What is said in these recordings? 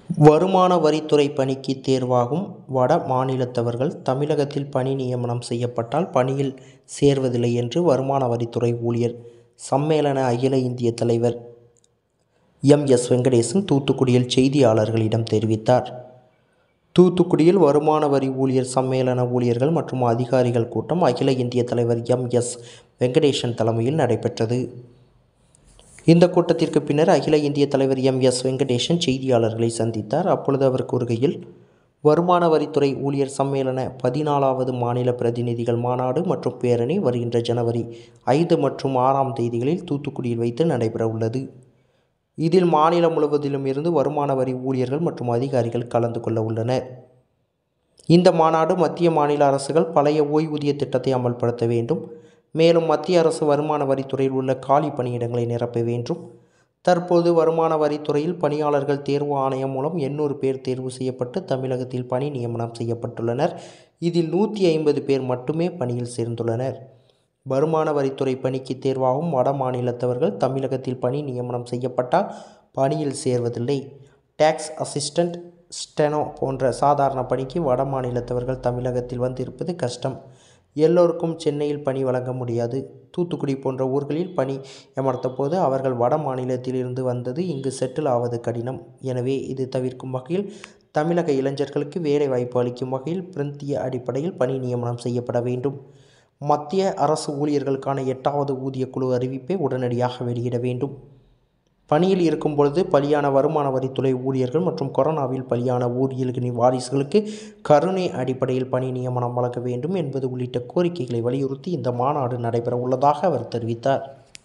வருமான வரித்துறை பணிக்கு தேர்வாகும் வட மாநிலத்தவர்கள் தமிழகத்தில் பணி நியமனம் செய்யப்பட்டால் பணியில் சேர்வதில்லை என்று வருமான வரித்துறை ஊழியர் சம்மேளன அகில இந்திய தலைவர் எம் எஸ் வெங்கடேசன் தூத்துக்குடியில் செய்தியாளர்களிடம் தெரிவித்தார் தூத்துக்குடியில் வருமான வரி ஊழியர் சம்மேளன ஊழியர்கள் மற்றும் அதிகாரிகள் கூட்டம் அகில இந்திய தலைவர் எம் எஸ் வெங்கடேசன் தலைமையில் நடைபெற்றது இந்த கூட்டத்திற்கு பின்னர் அகில இந்திய தலைவர் எம் எஸ் வெங்கடேசன் செய்தியாளர்களை சந்தித்தார் அப்பொழுது அவர் கூறுகையில் வருமான வரித்துறை ஊழியர் சம்மேளன பதினாலாவது மாநில பிரதிநிதிகள் மாநாடு மற்றும் பேரணி வருகின்ற ஜனவரி ஐந்து மற்றும் ஆறாம் தேதிகளில் தூத்துக்குடியில் வைத்து நடைபெற உள்ளது இதில் மாநிலம் முழுவதிலும் இருந்து வருமான வரி ஊழியர்கள் மற்றும் அதிகாரிகள் கலந்து கொள்ள உள்ளனர் இந்த மாநாடு மத்திய மாநில அரசுகள் பழைய ஓய்வூதிய திட்டத்தை அமல்படுத்த வேண்டும் மேலும் மத்திய அரசு வருமான வரித்துறையில் உள்ள காலி பணியிடங்களை நிரப்ப வேண்டும் தற்போது வருமான வரித்துறையில் பணியாளர்கள் தேர்வு ஆணையம் மூலம் எண்ணூறு பேர் தேர்வு செய்யப்பட்டு தமிழகத்தில் பணி நியமனம் செய்யப்பட்டுள்ளனர் இதில் நூற்றி ஐம்பது பேர் மட்டுமே பணியில் சேர்ந்துள்ளனர் வருமான வரித்துறை பணிக்கு தேர்வாகும் வட மாநிலத்தவர்கள் தமிழகத்தில் பணி நியமனம் செய்யப்பட்டால் பணியில் சேர்வதில்லை டேக்ஸ் அசிஸ்டண்ட் ஸ்டெனோ போன்ற சாதாரண பணிக்கு வட மாநிலத்தவர்கள் தமிழகத்தில் வந்திருப்பது கஷ்டம் எல்லோருக்கும் சென்னையில் பணி வழங்க முடியாது தூத்துக்குடி போன்ற ஊர்களில் பணி அமர்த்த போது அவர்கள் வட மாநிலத்திலிருந்து வந்தது இங்கு செட்டில் ஆவது கடினம் எனவே இது தவிர்க்கும் வகையில் தமிழக இளைஞர்களுக்கு வேலை வாய்ப்பு அளிக்கும் வகையில் பிரிந்திய அடிப்படையில் பணி நியமனம் செய்யப்பட வேண்டும் மத்திய அரசு ஊழியர்களுக்கான எட்டாவது ஊதிய குழு அறிவிப்பை உடனடியாக வெளியிட வேண்டும் பணியில் இருக்கும் பொழுது பலியான வருமான வரித்துறை ஊழியர்கள் மற்றும் கொரோனாவில் பலியான ஊழியர்களின் வாரிசுகளுக்கு கருணை அடிப்படையில் பணி நியமனம் வழங்க வேண்டும் என்பது உள்ளிட்ட கோரிக்கைகளை வலியுறுத்தி இந்த மாநாடு நடைபெற உள்ளதாக அவர் தெரிவித்தார்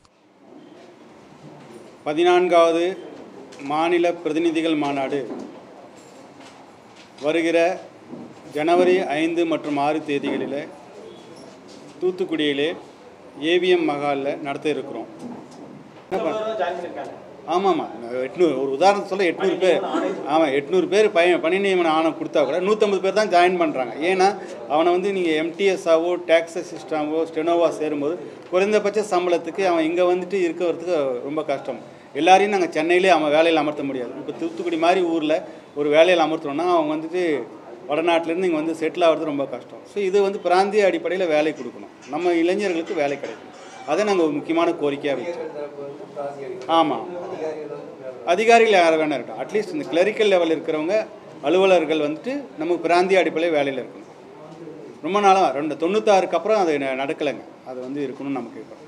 பதினான்காவது மாநில பிரதிநிதிகள் மாநாடு வருகிற ஜனவரி ஐந்து மற்றும் ஆறு தேதிகளில் தூத்துக்குடியிலே ஏவிஎம் மகாலில் நடத்த இருக்கிறோம் ஆமாம்மா எட்நூறு ஒரு உதாரணம் சொல்ல எட்நூறு பேர் ஆமாம் எட்நூறு பேர் பய பணி நியமன ஆணை கொடுத்தா கூட நூற்றம்பது பேர் தான் ஜாயின் பண்ணுறாங்க ஏன்னா அவனை வந்து நீங்கள் எம்டிஎஸ்ஸாவோ டேக்ஸ் சிஸ்டமோ ஸ்டெனோவா சேரும்போது குறைந்தபட்ச சம்பளத்துக்கு அவன் இங்கே வந்துட்டு இருக்கிறதுக்கு ரொம்ப கஷ்டம் எல்லாரையும் நாங்கள் சென்னையிலே அவன் வேலையில் அமர்த்த முடியாது இப்போ தூத்துக்குடி மாதிரி ஊரில் ஒரு வேலையில் அமர்த்தணும்னா அவன் வந்துட்டு வடநாட்டிலேருந்து இங்கே வந்து செட்டில் ஆகிறது ரொம்ப கஷ்டம் ஸோ இது வந்து பிராந்திய அடிப்படையில் வேலை கொடுக்கணும் நம்ம இளைஞர்களுக்கு வேலை கிடைக்கும் அதை நாங்கள் ஒரு முக்கியமான கோரிக்கையாக வச்சோம் ஆமாம் அதிகாரிகள் யார் வேணா இருக்கட்டும் அட்லீஸ்ட் இந்த கிளரிக்கல் லெவல் இருக்கிறவங்க அலுவலர்கள் வந்துட்டு நமக்கு பிராந்திய அடிப்படையில் வேலையில் இருக்கணும் ரொம்ப நாளாக ரெண்டு தொண்ணூத்தாறுக்கு அப்புறம் அது ந- நடக்கலைங்க அது வந்து இருக்கணும்னு நம்ம கேட்குறோம்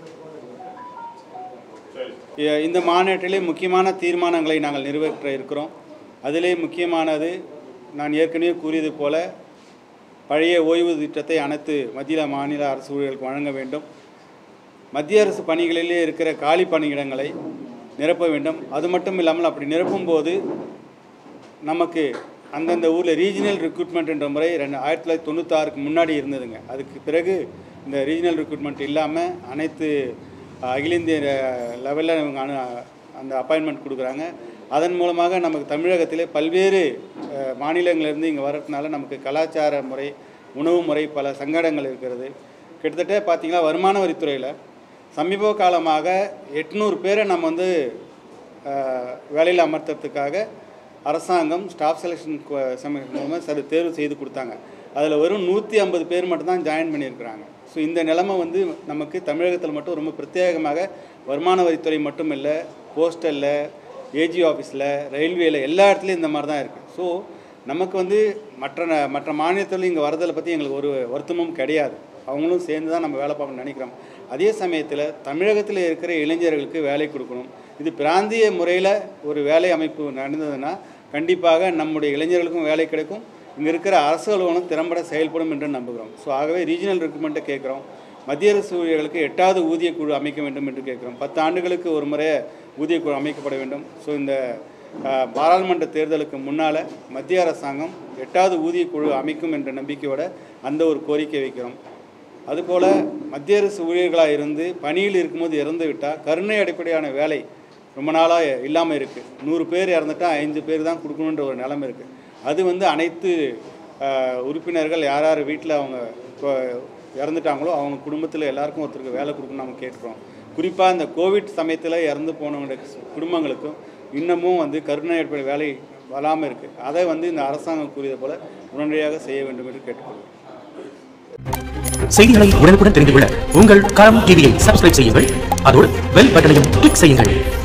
இ- இந்த மாநாட்டிலே முக்கியமான தீர்மானங்களை நாங்கள் நிறைவேற்ற இருக்கிறோம் அதிலே முக்கியமானது நான் ஏற்கனவே கூறியது போல பழைய ஓய்வு திட்டத்தை அனைத்து மத்திய மாநில அரசு ஊழியர்களுக்கு வழங்க வேண்டும் மத்திய அரசு பணிகளிலே இருக்கிற காலி பணியிடங்களை நிரப்ப வேண்டும் அது மட்டும் இல்லாமல் அப்படி நிரப்பும்போது நமக்கு அந்தந்த ஊரில் ரீஜனல் ரெக்ரூட்மெண்ட் என்ற முறை ரெண்டு ஆயிரத்தி தொள்ளாயிரத்தி தொண்ணூத்தாறுக்கு முன்னாடி இருந்ததுங்க அதுக்கு பிறகு இந்த ரீஜனல் ரெக்ரூட்மெண்ட் இல்லாமல் அனைத்து அஹ், அகில இந்திய லெவலில் இவங்க அனு அந்த அப்பாயின்மெண்ட் கொடுக்குறாங்க அதன் மூலமாக நமக்கு தமிழகத்திலே பல்வேறு அஹ், மாநிலங்களிலிருந்து இங்கே வர்றதுனால நமக்கு கலாச்சார முறை உணவு முறை பல சங்கடங்கள் இருக்கிறது கிட்டத்தட்ட பார்த்திங்கன்னா வருமான வரித்துறையில் சமீப காலமாக எட்நூறு பேரை நம்ம வந்து அஹ், வேலையில் அமர்த்துறதுக்காக அரசாங்கம் ஸ்டாஃப் செலெக்ஷன் சமீஷன் மூலமாக சில தேர்வு செய்து கொடுத்தாங்க அதில் வெறும் நூற்றி ஐம்பது பேர் மட்டும்தான் ஜாயின் பண்ணியிருக்கிறாங்க ஸோ இந்த நிலைமை வந்து நமக்கு தமிழகத்தில் மட்டும் ரொம்ப பிரத்யேகமாக வருமான வரித்துறை மட்டும் இல்லை போஸ்டலில் ஏஜி ஆஃபீஸில் ரயில்வேல எல்லா இடத்துலையும் இந்த மாதிரி தான் இருக்குது ஸோ நமக்கு வந்து மற்ற ந- மற்ற மாநிலத்தில் இங்கே வரதில் பற்றி எங்களுக்கு ஒரு வருத்தமும் கிடையாது அவங்களும் சேர்ந்து தான் நம்ம வேலை பார்க்கணும்னு நினைக்கிறோம் அதே சமயத்தில் தமிழகத்தில் இருக்கிற இளைஞர்களுக்கு வேலை கொடுக்கணும் இது பிராந்திய முறையில் ஒரு வேலை அமைப்பு நடந்ததுன்னா கண்டிப்பாக நம்முடைய இளைஞர்களுக்கும் வேலை கிடைக்கும் இங்கே இருக்கிற அரசு அலுவலகம் திறம்பட செயல்படும் என்று நம்புகிறோம் ஸோ ஆகவே ரீஜனல் ரெக்ரூட்மெண்ட்டை கேட்குறோம் மத்திய அரசு ஊழியர்களுக்கு எட்டாவது ஊதிய குழு அமைக்க வேண்டும் என்று கேட்குறோம் பத்து ஆண்டுகளுக்கு ஒரு முறை ஊதிய குழு அமைக்கப்பட வேண்டும் ஸோ இந்த அஹ், பாராளுமன்ற தேர்தலுக்கு முன்னால் மத்திய அரசாங்கம் எட்டாவது ஊதிய குழு அமைக்கும் என்ற நம்பிக்கையோட அந்த ஒரு கோரிக்கை வைக்கிறோம் அதுபோல் மத்திய அரசு ஊழியர்களாக இருந்து பணியில் இருக்கும்போது இறந்து விட்டால் கருணை அடிப்படையான வேலை ரொம்ப நாளாக இல்லாமல் இருக்குது நூறு பேர் இறந்துட்டா ஐந்து பேர் தான் கொடுக்கணுன்ற ஒரு நிலைமை இருக்குது அது வந்து அனைத்து அஹ், உறுப்பினர்கள் யார் யார் வீட்டில் அவங்க இப்போ இறந்துட்டாங்களோ அவங்க குடும்பத்தில் எல்லாருக்கும் ஒருத்தருக்கு வேலை கொடுக்கணும்னு நம்ம கேட்குறோம் குறிப்பாக இந்த கோவிட் சமயத்தில் இறந்து போனவங்க குடும்பங்களுக்கும் இன்னமும் வந்து கருணை அடிப்படை வேலை வராமல் இருக்குது அதை வந்து இந்த அரசாங்கம் கூறியது போல உடனடியாக செய்ய வேண்டும் என்று கேட்டுக்கொள்கிறேன் செய்திகளை உடனுக்குடன் தெரிந்து கொள்ள உங்கள் களம் டிவியை சப்ஸ்கிரைப் செய்யுங்கள் அதோடு பெல் பட்டனையும் கிளிக் செய்யுங்கள்